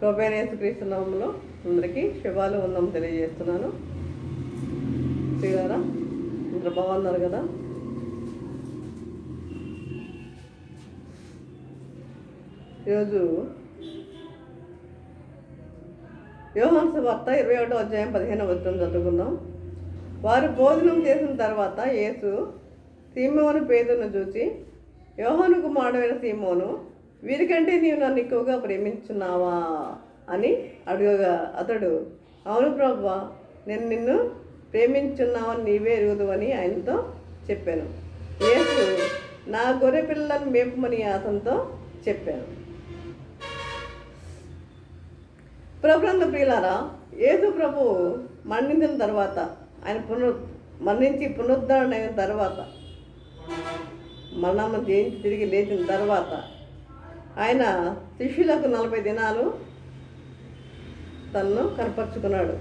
ప్రభైన యేసుక్రీస్తు నామంలో అందరికీ శుభాలు ఉందాం తెలియజేస్తున్నాను శ్రీగారా అందరూ బాగున్నారు కదా ఈరోజు యోహాన్స్ వార్త ఇరవై ఒకటో అధ్యాయం పదిహేను వచ్చిన చదువుకుందాం వారు భోజనం చేసిన తర్వాత యేసు సీమోను పేదను చూసి యోహాను కుమారుడైన సీమోను వీరికంటే నీవు నన్ను ఎక్కువగా ప్రేమించున్నావా అని అడుగగా అతడు అవును ప్రభా నేను నిన్ను ప్రేమించున్నావని నీవే ఎరుగుదు అని ఆయనతో చెప్పాను యేసు నా గొర్రె పిల్లలను మేపమని అతనితో చెప్పాను ప్రభునంద ప్రియులారా యేసు ప్రభు మరణించిన తర్వాత ఆయన పునరు మరణించి పునరుద్ధరణ అయిన తర్వాత మరణం జయించి తిరిగి లేచిన తర్వాత ఆయన శిష్యులకు నలభై దినాలు తనను కనపరుచుకున్నాడు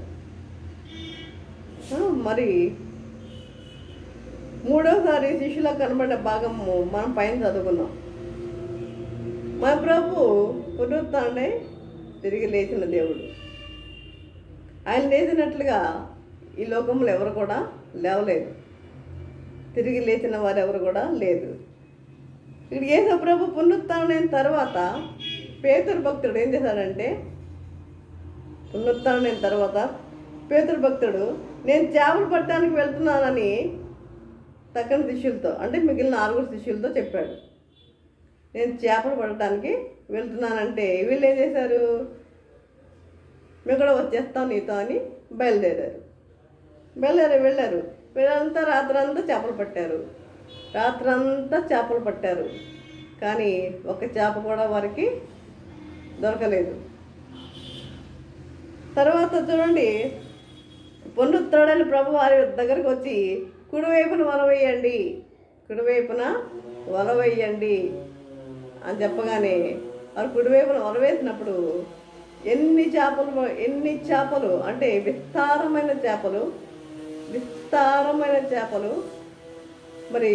ఆ, మరి మూడోసారి శిష్యులకు కనబడిన భాగము మనం పైన చదువుకున్నాం మన ప్రభు పునరుత్డే తిరిగి లేచిన దేవుడు ఆయన లేచినట్లుగా ఈ లోకంలో ఎవరు కూడా లేవలేదు తిరిగి లేచిన వారు ఎవరు కూడా లేదు ఇక్కడ యేసు ప్రభు పునరుత్థానమైన తర్వాత పేతురు భక్తుడు ఏం చేశాడంటే పునరుత్థానమైన తర్వాత పేతురు భక్తుడు నేను చేపలు పట్టడానికి వెళ్తున్నానని తక్కని శిష్యులతో అంటే మిగిలిన ఆరుగురు శిష్యులతో చెప్పాడు నేను చేపలు పడటానికి వెళ్తున్నానంటే వీళ్ళు ఏం చేశారు మేము కూడా వచ్చేస్తాం నీతో అని బయలుదేరారు బయలుదేరి వెళ్ళారు వీళ్ళంతా రాత్రంతా చేపలు పట్టారు రాత్రంతా చేపలు పట్టారు కానీ ఒక చేప కూడా వారికి దొరకలేదు తర్వాత చూడండి పొన్నుత్తాడని ప్రభు వారి దగ్గరకు వచ్చి కుడివైపున వల వేయండి కుడివైపున వల వేయండి అని చెప్పగానే వారు కుడివైపున వల వేసినప్పుడు ఎన్ని చేపలు ఎన్ని చేపలు అంటే విస్తారమైన చేపలు విస్తారమైన చేపలు మరి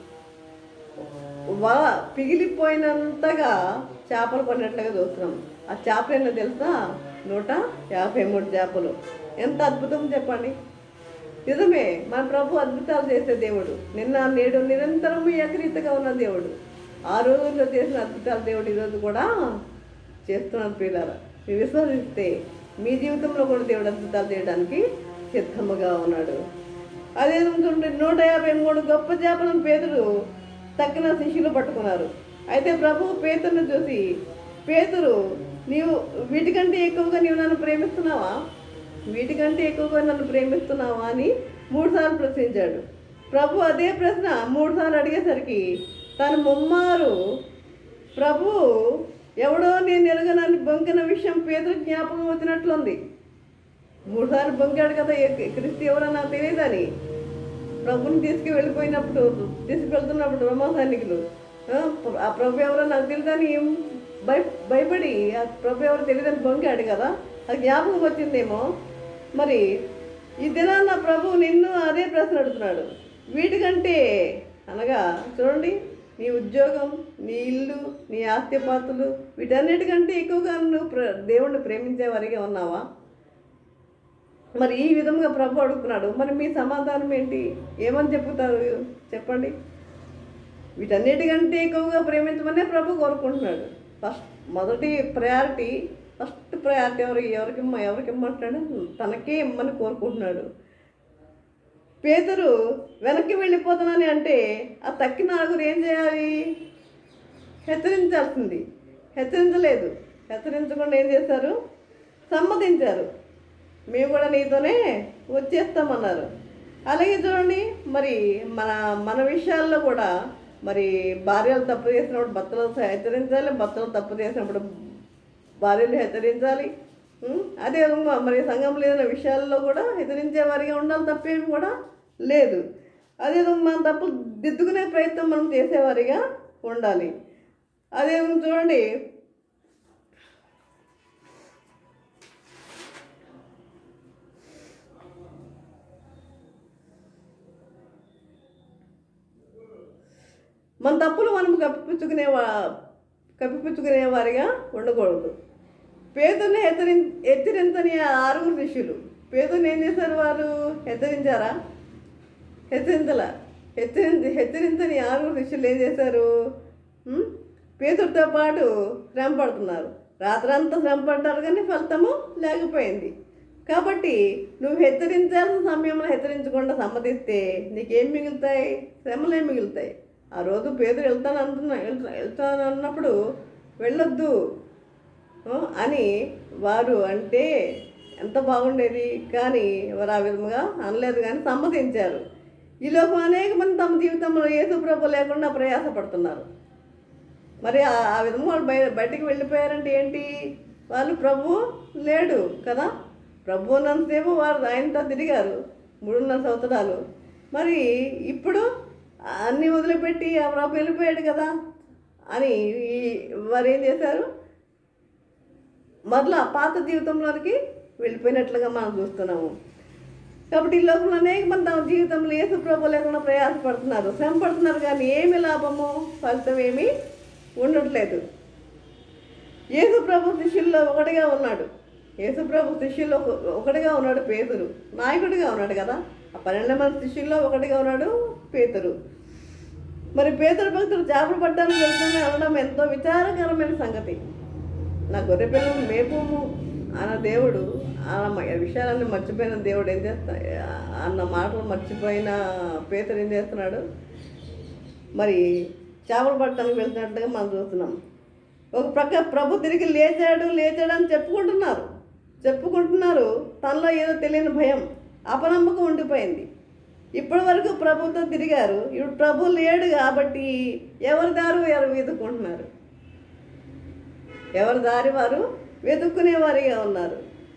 వల పిగిలిపోయినంతగా చేపలు పడినట్లుగా చూస్తున్నాం ఆ చేపలు ఏంటో తెలుసా నూట యాభై మూడు చేపలు ఎంత అద్భుతం చెప్పండి నిజమే మన ప్రభు అద్భుతాలు చేసే దేవుడు నిన్న నేడు నిరంతరం ఏకరీతగా ఉన్న దేవుడు ఆ రోజుల్లో చేసిన అద్భుతాలు దేవుడు ఈరోజు కూడా చేస్తున్నాడు పిల్లల మీరు విశ్వసిస్తే మీ జీవితంలో కూడా దేవుడు అద్భుతాలు చేయడానికి సిద్ధముగా ఉన్నాడు అదే చూడండి నూట యాభై మూడు గొప్ప చేపలను పేదలు తక్కిన శిష్యులు పట్టుకున్నారు అయితే ప్రభు పేతురును చూసి పేతురు నీవు వీటికంటే ఎక్కువగా నీవు నన్ను ప్రేమిస్తున్నావా వీటికంటే ఎక్కువగా నన్ను ప్రేమిస్తున్నావా అని మూడుసార్లు ప్రశ్నించాడు ప్రభు అదే ప్రశ్న మూడుసార్లు అడిగేసరికి తను ముమ్మారు ప్రభు ఎవడో నేను ఎరగనని బొంకిన విషయం పేదలు జ్ఞాపకం వచ్చినట్లుంది మూడుసార్లు బొంకాడు కదా ఏ- క్రీస్తు ఎవరో నాకు తెలియదని ప్రభుని తీసుకు వెళ్ళిపోయినప్పుడు తీసుకెళ్తున్నప్పుడు రోమా సైనికులు ఆ, ఆ ప్రభు ఎవరో నాకు తెలియదని ఏం భయ భయపడి ఆ ప్రభు ఎవరో తెలియదని బొంకాడు కదా అది జ్ఞాపకం వచ్చిందేమో మరి ఈ దినాన్న ప్రభు నిన్ను అదే ప్రశ్న అడుగుతున్నాడు వీటికంటే అనగా చూడండి నీ ఉద్యోగం నీ ఇల్లు నీ ఆస్తిపాతులు వీటన్నిటికంటే ఎక్కువగా నువ్వు ప్ర దేవుణ్ణి ప్రేమించే వారిగా ఉన్నావా మరి ఈ విధంగా ప్రభు అడుగుతున్నాడు మరి మీ సమాధానం ఏంటి ఏమని చెప్పుతారు చెప్పండి వీటన్నిటికంటే ఎక్కువగా ప్రేమించమనే ప్రభు కోరుకుంటున్నాడు ఫస్ట్ మొదటి ప్రయారిటీ ఫస్ట్ ప్రయారిటీ ఎవరు ఎవరికి ఇమ్మ- ఎవరికి ఇమ్మంటాడు తనకే ఇమ్మని కోరుకుంటున్నాడు పేదరు వెనక్కి వెళ్ళిపోతున్నానని అంటే ఆ తక్కిన నలుగురు ఏం చేయాలి హెచ్చరించాల్సింది హెచ్చరించలేదు హెచ్చరించకుండా ఏం చేశారు సమ్మతించారు మేము కూడా నీతోనే వచ్చేస్తామన్నారు అలాగే చూడండి మరి మన మన విషయాల్లో కూడా మరి భార్యలు తప్పు చేసినప్పుడు భర్తలు హెచ్చరించాలి భర్తలు తప్పు చేసినప్పుడు భార్యలు హెచ్చరించాలి ఉం? అదే విధంగా మరి సంఘంలో ఏదైనా విషయాల్లో కూడా హెచ్చరించే వారిగా ఉండాలి తప్పేమి కూడా లేదు అదే విధంగా మన తప్పు దిద్దుకునే ప్రయత్నం మనం చేసేవారిగా ఉండాలి అదే విధంగా చూడండి మన తప్పులు మనం కప్పిపుచ్చుకునే వా కప్పిపుచ్చుకునే వారిగా ఉండకూడదు పేదని హెచ్చరి హెచ్చరించని ఆ ఆరుగురు శిష్యులు పేదని ఏం చేశారు వారు హెచ్చరించారా హెచ్చరించలా హెచ్చరించి హెచ్చరించని ఆరుగురు శిష్యులు ఏం చేశారు ఉం? పేదరితో పాటు శ్రమ పడుతున్నారు రాత్రంతా శ్రమ పడ్డారు కానీ ఫలితము లేకపోయింది కాబట్టి నువ్వు హెచ్చరించాల్సిన సమయంలో హెచ్చరించకుండా సమ్మతిస్తే నీకేం మిగులుతాయి శ్రమలే మిగులుతాయి ఆ రోజు పేదలు వెళ్తాను అంటున్నా వెళ్తా- వెళ్తాను అన్నప్పుడు వెళ్ళొద్దు ఆ, అని వారు అంటే ఎంత బాగుండేది కానీ వారు ఆ విధముగా అనలేదు కానీ సమ్మతించారు ఈ లోపల అనేక మంది తమ జీవితంలో యేసు ప్రభు లేకుండా ప్రయాసపడుతున్నారు మరి ఆ ఆ విధంగా వాళ్ళు బయ బయటికి వెళ్ళిపోయారంటే ఏంటి వాళ్ళు ప్రభు లేడు కదా ప్రభు ఉన్నంతసేపు వారు ఆయనతో తిరిగారు మూడున్నర సంవత్సరాలు మరి ఇప్పుడు అన్నీ వదిలిపెట్టి ఆ ప్రభు వెళ్ళిపోయాడు కదా అని ఈ వారు ఏం చేశారు మరలా పాత జీవితంలోనికి వెళ్ళిపోయినట్లుగా మనం చూస్తున్నాము కాబట్టి ఈ లోకంలో అనేక మంది తమ జీవితంలో యేసు ప్రభు లేకుండా ప్రయాసపడుతున్నారు శ్రమ పడుతున్నారు కానీ ఏమి లాభము ఫలితం ఏమీ ఉండట్లేదు యేసు ప్రభు శిష్యుల్లో ఒకటిగా ఉన్నాడు యేసు ప్రభు శిష్యుల్లో ఒక- ఒకటిగా ఉన్నాడు పేతురు నాయకుడిగా ఉన్నాడు కదా ఆ పన్నెండు మంది శిష్యుల్లో ఒకటిగా ఉన్నాడు పేతురు మరి పేదల భక్తులు చేపలు పడ్డానికి వెళ్తూనే అనడం ఎంతో విచారకరమైన సంగతి నా గొర్రె పిల్లలు మేపుము అన్న దేవుడు ఆ మ- విషయాలన్నీ మర్చిపోయిన దేవుడు ఏం చేస్తా అన్న మాటలు మర్చిపోయిన పేదలు ఏం చేస్తున్నాడు మరి చేపలు పట్టడానికి వెళ్తున్నట్టుగా మనం చూస్తున్నాం ఒక ప్రక్క ప్రభు తిరిగి లేచాడు లేచాడు అని చెప్పుకుంటున్నారు చెప్పుకుంటున్నారు తనలో ఏదో తెలియని భయం అపనమ్మకం ఉండిపోయింది ఇప్పటి వరకు ప్రభుతో తిరిగారు ఇప్పుడు ప్రభు లేడు కాబట్టి ఎవరి దారు ఎవరు వెతుక్కుంటున్నారు ఎవరి దారి వారు వెతుక్కునే వారిగా ఉన్నారు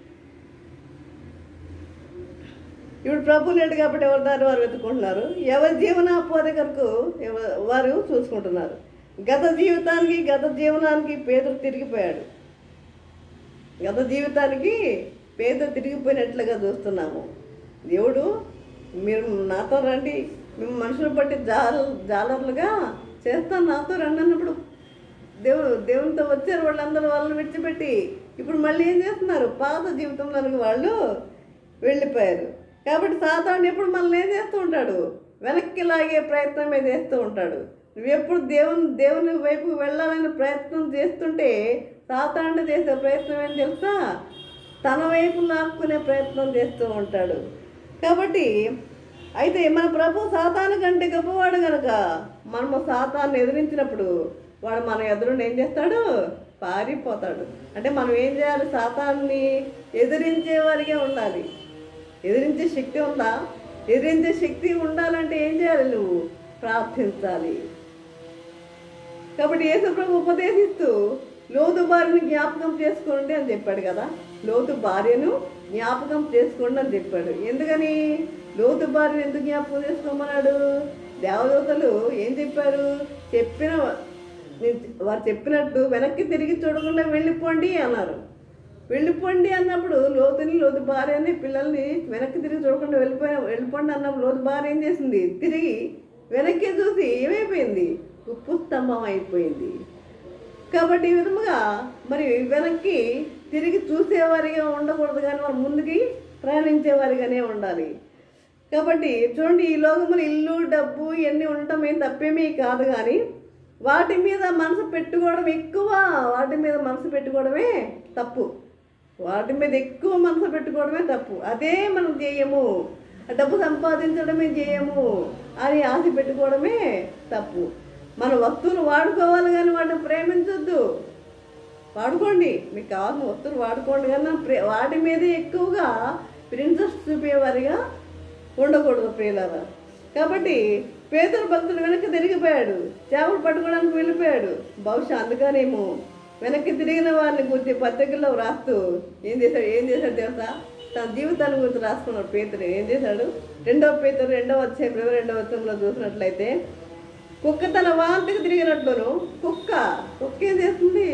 ఇప్పుడు ప్రభు లేడు కాబట్టి ఎవరి దారి వారు వెతుక్కుంటున్నారు ఎవరి జీవనోపాధి కొరకు ఎవ- వారు చూసుకుంటున్నారు గత జీవితానికి గత జీవనానికి పేదలు తిరిగిపోయాడు గత జీవితానికి పేద తిరిగిపోయినట్లుగా చూస్తున్నాము దేవుడు మీరు నాతో రండి మేము మనుషులు బట్టి జాల జాలర్లుగా చేస్తాను నాతో రండి అన్నప్పుడు దేవుడు దేవునితో వచ్చారు వాళ్ళందరూ వాళ్ళని విడిచిపెట్టి ఇప్పుడు మళ్ళీ ఏం చేస్తున్నారు పాత జీవితంలోనికి వాళ్ళు వెళ్ళిపోయారు కాబట్టి సాతాను ఎప్పుడు మనల్ని ఏం చేస్తూ ఉంటాడు వెనక్కి లాగే ప్రయత్నమే చేస్తూ ఉంటాడు నువ్వు ఎప్పుడు దేవుని దేవుని వైపు వెళ్ళాలని ప్రయత్నం చేస్తుంటే సాతాండ చేసే ప్రయత్నం ఏం తెలుసా తన వైపు లాక్కునే ప్రయత్నం చేస్తూ ఉంటాడు కాబట్టి అయితే మన ప్రభు సాతాను కంటే గొప్పవాడు కనుక మనము సాతాన్ని ఎదిరించినప్పుడు వాడు మన ఎదురుండి ఏం చేస్తాడు పారిపోతాడు అంటే మనం ఏం చేయాలి సాతాన్ని ఎదిరించే వారిగా ఉండాలి ఎదిరించే శక్తి ఉందా ఎదిరించే శక్తి ఉండాలంటే ఏం చేయాలి నువ్వు ప్రార్థించాలి కాబట్టి యేసు ప్రభు ఉపదేశిస్తూ లోతు భార్యను జ్ఞాపకం చేసుకోండి అని చెప్పాడు కదా లోతు భార్యను జ్ఞాపకం చేసుకోండి అని చెప్పాడు ఎందుకని లోతు భార్యను ఎందుకు జ్ఞాపకం చేసుకోమన్నాడు దేవదూతలు ఏం చెప్పారు చెప్పిన వారు చెప్పినట్టు వెనక్కి తిరిగి చూడకుండా వెళ్ళిపోండి అన్నారు వెళ్ళిపోండి అన్నప్పుడు లోతుని లోతు భార్యని పిల్లల్ని వెనక్కి తిరిగి చూడకుండా వెళ్ళిపోయిన వెళ్ళిపోండి అన్నప్పుడు లోతు భార్య ఏం చేసింది తిరిగి వెనక్కి చూసి ఏమైపోయింది ఉప్పు స్తంభం అయిపోయింది కాబట్టి ఈ విధముగా మరి వెనక్కి తిరిగి చూసేవారిగా ఉండకూడదు కానీ వారు ముందుకి ప్రయాణించేవారిగానే ఉండాలి కాబట్టి చూడండి ఈ లోకములు ఇల్లు డబ్బు ఇవన్నీ ఉండటం ఏం తప్పేమీ కాదు కానీ వాటి మీద మనసు పెట్టుకోవడం ఎక్కువ వాటి మీద మనసు పెట్టుకోవడమే తప్పు వాటి మీద ఎక్కువ మనసు పెట్టుకోవడమే తప్పు అదే మనం చేయము ఆ డబ్బు సంపాదించడమే చేయము అని ఆశ పెట్టుకోవడమే తప్పు మన వస్తువులు వాడుకోవాలి కానీ వాటిని ప్రేమించొద్దు వాడుకోండి మీకు కావాల్సిన వస్తువులు వాడుకోండి కానీ ప్రే వాటి మీదే ఎక్కువగా ప్రిన్సెస్ చూపేవారిగా ఉండకూడదు ప్రియులారా కాబట్టి పేదల భక్తుడు వెనక్కి తిరిగిపోయాడు చేపలు పట్టుకోవడానికి వెళ్ళిపోయాడు బహుశా అందుకనేమో వెనక్కి తిరిగిన వారిని గురించి పత్రికల్లో రాస్తూ ఏం చేశాడు ఏం చేశాడు తెలుసా తన జీవితాన్ని గురించి రాసుకున్నాడు పేతురు ఏం చేశాడు రెండవ పేతురు రెండవ అధ్యాయం ఇరవై రెండవ అధ్యాయంలో చూసినట్లయితే కుక్క తన వాంతికి తిరిగినట్లును కుక్క కుక్క ఏం చేస్తుంది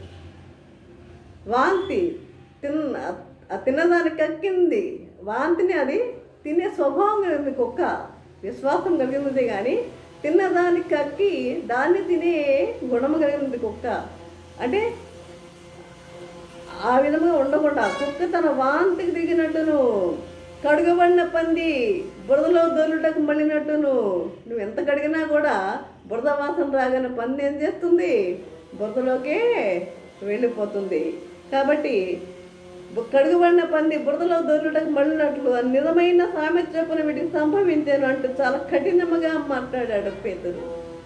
వాంతి తిన్న ఆ తిన్నదానికి కక్కింది వాంతిని అది తినే స్వభావం కలిగింది కుక్క విశ్వాసం కలిగినది కానీ తిన్నదానికి కక్కి దాన్ని తినే గుణము కలిగినది కుక్క అంటే ఆ విధంగా ఉండకుండా కుక్క తన వాంతికి దిగినట్టును కడుగబడిన పంది బురదలో దొరుటకు మళ్ళినట్టును నువ్వు ఎంత కడిగినా కూడా బురద వాసన రాగానే పంది ఏం చేస్తుంది బురదలోకే వెళ్ళిపోతుంది కాబట్టి బు- కడుగుబడిన పంది బురదలో దొరుటకు మళ్ళినట్లు ఆ నిజమైన సామెత చొప్పున వీటికి సంభవించాను అంటూ చాలా కఠినంగా మాట్లాడాడు పేతురు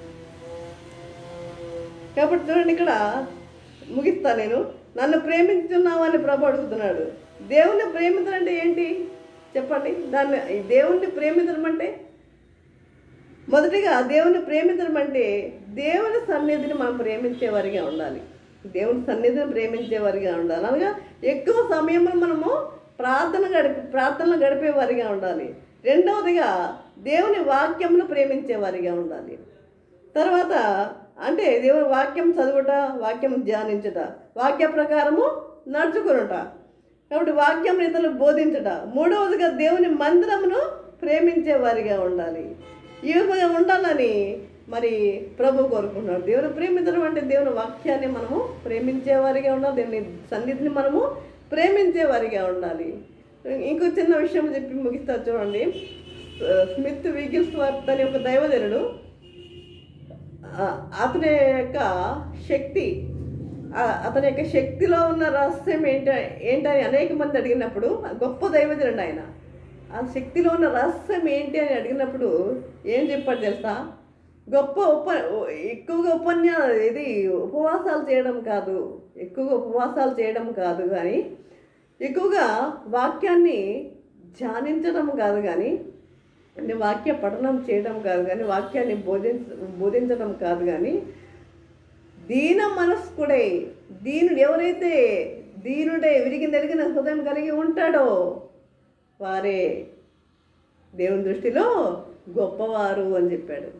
కాబట్టి చూడండి ఇక్కడ ముగిస్తా నేను నన్ను ప్రేమించున్నావు అని ప్రభు అడుగుతున్నాడు దేవుని ప్రేమించడం అంటే ఏంటి చెప్పండి దాన్ని ఈ దేవుణ్ణి ప్రేమించడం అంటే మొదటిగా దేవుని ప్రేమించడం అంటే దేవుని సన్నిధిని మనం ప్రేమించేవారిగా ఉండాలి దేవుని సన్నిధిని ప్రేమించేవారిగా ఉండాలి అనగా ఎక్కువ సమయంలో మనము ప్రార్థన గడిపి ప్రార్థనలు గడిపేవారిగా ఉండాలి రెండవదిగా దేవుని వాక్యమును ప్రేమించేవారిగా ఉండాలి తర్వాత అంటే దేవుని వాక్యం చదువుట వాక్యం ధ్యానించుట వాక్య ప్రకారము నడుచుకునుట కాబట్టి వాక్యం ఇతరులకు బోధించుట మూడవదిగా దేవుని మందిరమును ప్రేమించే వారిగా ఉండాలి ఈ విధంగా ఉండాలని మరి ప్రభు కోరుకుంటున్నాడు దేవుని ప్రేమించడం అంటే దేవుని వాక్యాన్ని మనము ప్రేమించే వారిగా ఉండాలి దేవుని సన్నిధిని మనము ప్రేమించే వారిగా ఉండాలి ఇంకో చిన్న విషయం చెప్పి ముగిస్తా చూడండి స్మిత్ వీగిల్స్ వర్త్ అనే ఒక దైవజనుడు ఆ, అతని యొక్క శక్తి ఆ, అతని యొక్క శక్తిలో ఉన్న రహస్యం ఏంట ఏంటని అనేక మంది అడిగినప్పుడు ఆ గొప్ప దైవజనుడు ఆయన ఆ శక్తిలో ఉన్న రహస్యం ఏంటి అని అడిగినప్పుడు ఏం చెప్పాడు తెలుసా గొప్ప ఉప ఎక్కువగా ఉపన్యా ఇది ఉపవాసాలు చేయడం కాదు ఎక్కువగా ఉపవాసాలు చేయడం కాదు కానీ ఎక్కువగా వాక్యాన్ని ధ్యానించడం కాదు కానీ అంటే వాక్య పఠనం చేయడం కాదు కానీ వాక్యాన్ని బోధించ బోధించడం కాదు కానీ దీన మనస్కుడై దీనుడు ఎవరైతే దీనుడే విరిగి నెరిగిన హృదయం కలిగి ఉంటాడో వారే దేవుని దృష్టిలో గొప్పవారు అని చెప్పాడు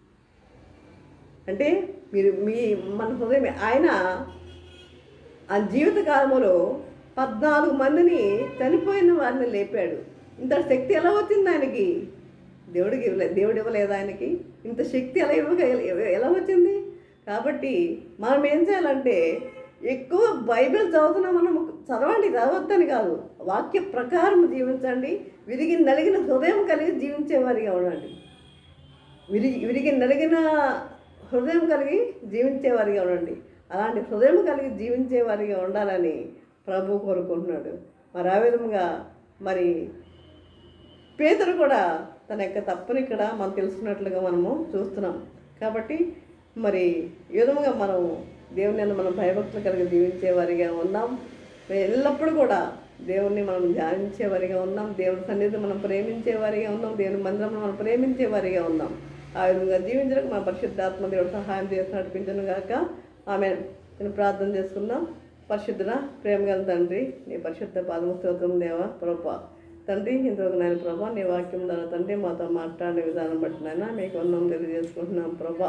అంటే మీరు మీ మన హృదయం ఆయన ఆ జీవిత కాలంలో పద్నాలుగు మందిని చనిపోయిన వారిని లేపాడు ఇంత శక్తి ఎలా వచ్చింది ఆయనకి దేవుడికి ఇవ్వలే దేవుడు ఇవ్వలేదు ఆయనకి ఇంత శక్తి ఎలా ఇవ్వగ ఎలా వచ్చింది కాబట్టి మనం ఏం చేయాలంటే ఎక్కువ బైబిల్ చదువుతున్నా మనం చదవండి చదవద్దని కాదు వాక్య ప్రకారం జీవించండి విరిగి నలిగిన హృదయం కలిగి జీవించేవారిగా ఉండండి విరిగి విరిగి నలిగిన హృదయం కలిగి జీవించేవారిగా ఉండండి అలాంటి హృదయం కలిగి జీవించేవారిగా ఉండాలని ప్రభు కోరుకుంటున్నాడు మరి ఆ విధంగా మరి పేదరు కూడా తన యొక్క తప్పుని ఇక్కడ మనం తెలుసుకున్నట్లుగా మనము చూస్తున్నాం కాబట్టి మరి ఈ విధముగా మనం దేవుని యందు మనం భయభక్తులు కలిగి జీవించేవారిగా ఉన్నాం ఎల్లప్పుడూ కూడా దేవుణ్ణి మనం ధ్యానించేవారిగా ఉన్నాం దేవుని సన్నిధి మనం ప్రేమించేవారిగా ఉన్నాం దేవుని మందిరం మనం ప్రేమించేవారిగా ఉన్నాం ఆ విధంగా జీవించడానికి మన పరిశుద్ధాత్మ దేవుడు సహాయం చేసి నడిపించను గాక ఆమె నేను ప్రార్థన చేసుకుందాం పరిశుద్ధుల ప్రేమ గల తండ్రి నీ పరిశుద్ధ పాదము స్తోత్రం దేవ ప్రభా తండ్రి ఇంతవరకు నేను ప్రభా నీ వాక్యం ద్వారా తండ్రి మాతో మాట్లాడే విధానం బట్టి నాయన మీకు వందం తెలియజేసుకుంటున్నాం ప్రభా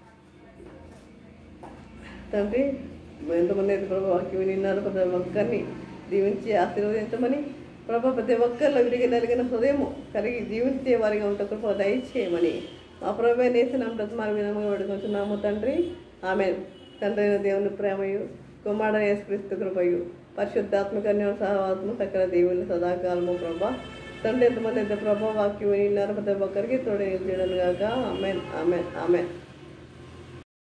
తండ్రి ఎంతమంది అయితే ప్రభా వాక్యం విన్నారు ప్రతి ఒక్కరిని దీవించి ఆశీర్వదించమని ప్రభా ప్రతి ఒక్కరిలో విరిగి నలిగిన హృదయము కలిగి జీవించే వారిగా ఉంటే కృప దయచేయమని మా ప్రభు నేసినాం ప్రతిమాల విధంగా వేడుకుంటున్నాము తండ్రి ఆమె తండ్రి అయిన దేవుని ప్రేమయు కుమారుడు యేసుక్రీస్తు కృపయు పరిశుద్ధాత్మక సహవాత్మ సకల దేవుని సదాకాలము ప్రభా తండ్రి ఎంతమంది అయితే ప్రభా వాక్యం విన్నారు ప్రతి ఒక్కరికి తోడే చేయడం కాక ఆమెన్ ఆమెన్ ఆమెన్